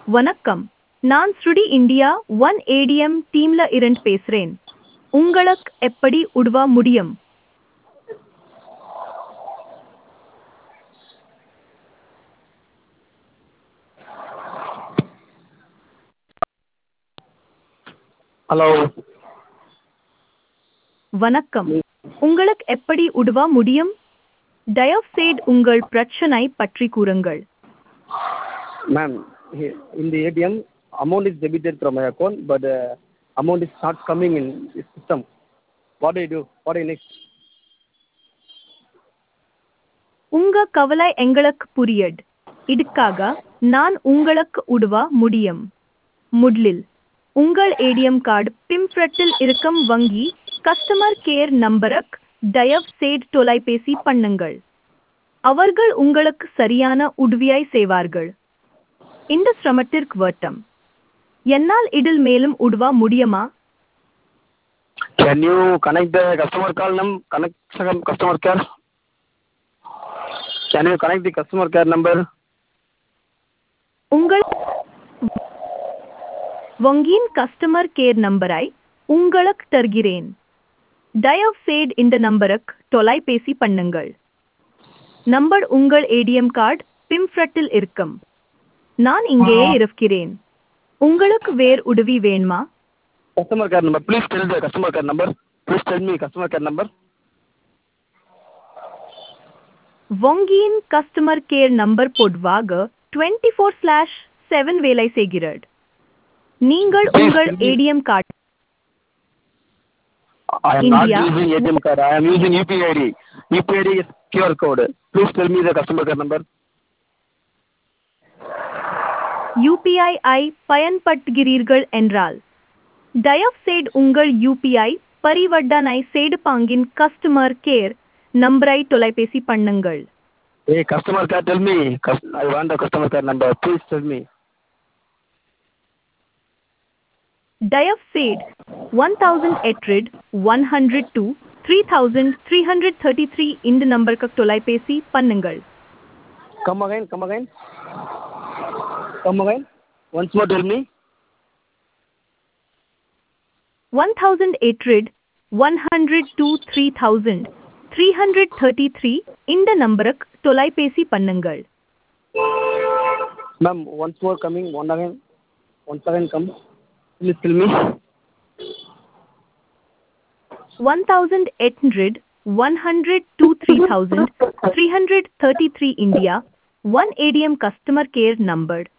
வணக்கம் நான் ஸ்ருடி இந்தியா ஒன் ஏடிஎம் டீம்ல இருந்து பேசுறேன் உங்களுக்கு எப்படி உதவ முடியும் ஹலோ வணக்கம் உங்களுக்கு எப்படி உதவ முடியும் தயவுசெய்து உங்கள் பிரச்சனை பற்றி கூறுங்கள் ma'am in the ATM amount is debited from my account but uh, amount is not coming in the system what do I do what do I next உங்க கவலை எங்களுக்கு புரியுது இதுக்காக நான் உங்களுக்கு உதவ முடியும் முதலில் உங்கள் ஏடிஎம் கார்டு பின்பற்றத்தில் இருக்கும் வங்கி கஸ்டமர் கேர் நம்பருக்கு தயவு செய்து தொலைபேசி பண்ணுங்கள் அவர்கள் உங்களுக்கு சரியான உதவியை செய்வார்கள் இந்த சிரமத்திற்கு வட்டம் என்னால் இதில் மேலும் உதவ முடியுமா can you connect the customer call num connect some customer care can you connect the customer care number உங்கள் வங்கியின் கஸ்டமர் கேர் நம்பரை உங்களுக்கு தருகிறேன் தயவு செய்து இந்த நம்பருக்கு தொலைபேசி பண்ணுங்கள் நம்பர் உங்கள் ஏடிஎம் கார்டு பிம்ஃப்ரட்டில் இருக்கும் நான் இங்கேயே இருக்கிறேன் உங்களுக்கு வேறு உதவி வேணுமா customer care number please tell the customer care number please tell me customer care number வங்கியின் கஸ்டமர் கேர் நம்பர் பொதுவாக டுவெண்ட்டி ஃபோர் ஸ்லாஷ் செவன் வேலை செய்கிறது நீங்கள் உங்கள் ATM card I am not India. using ATM card I am using UPI ID UPI ID is QR code please tell me the customer care number UPI ஐ பயன்படுத்துகிறீர்கள் என்றால் தயவுசெய்து உங்கள் UPI பரிவர்த்தனை செய்து பாங்கின் கஸ்டமர் கேர் நம்பரை தொலைபேசி பண்ணுங்கள் hey customer care tell me Cus- I want the customer care number please tell me தயவுசெய்து ஒன் தௌசண்ட் எட்ரிட் one hundred two three thousand three hundred thirty three இந்த நம்பருக்கு தொலைபேசி பண்ணுங்கள் Come again, come again. Come again. Once more tell me. One thousand எட்ரிட் one hundred two three thousand three hundred thirty three இந்த நம்பருக்கு தொலைபேசி பண்ணுங்கள் Ma'am, once more coming, one again. Once again come. Please tell me. one thousand eight hundred, one hundred two three thousand, three hundred thirty three India, one ADM customer care number.